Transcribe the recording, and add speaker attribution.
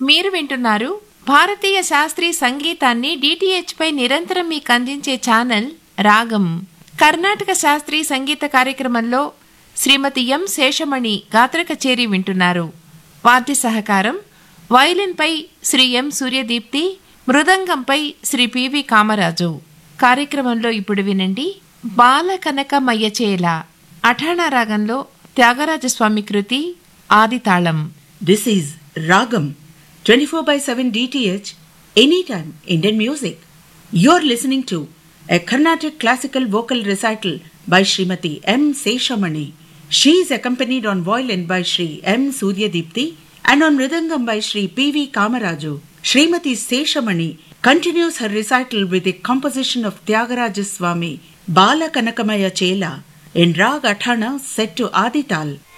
Speaker 1: మీరు వింటున్నారు భారతీయ శాస్త్రీయ సంగీతాన్ని డిటిహెచ్ పై నిరంతరం మీకు అందించే ఛానల్ రాగం కర్ణాటక శాస్త్రీయ సంగీత కార్యక్రమంలో శ్రీమతి ఎం శేషమణి గాత్ర కచేరీ వింటున్నారు వాద్య సహకారం వయలిన్పై శ్రీ ఎం సూర్యదీప్తి మృదంగంపై శ్రీ పివి కామరాజు కార్యక్రమంలో ఇప్పుడు వినండి బాల కనకమయ్య చేల అఠాణా రాగంలో త్యాగరాజస్వామి కృతి ఆదితాళం
Speaker 2: This is Ragam 24 by 7 DTH anytime Indian music. You're listening to a Carnatic classical vocal recital by Srimati M. Seshamani. She is accompanied on violin by Sri M. Suryadipti and on mridangam by Sri P.V. Kamaraju. Srimati Seshamani continues her recital with a composition of Tyagaraja Swami Bala Kanakamaya Chela in Rag Athana set to Adital.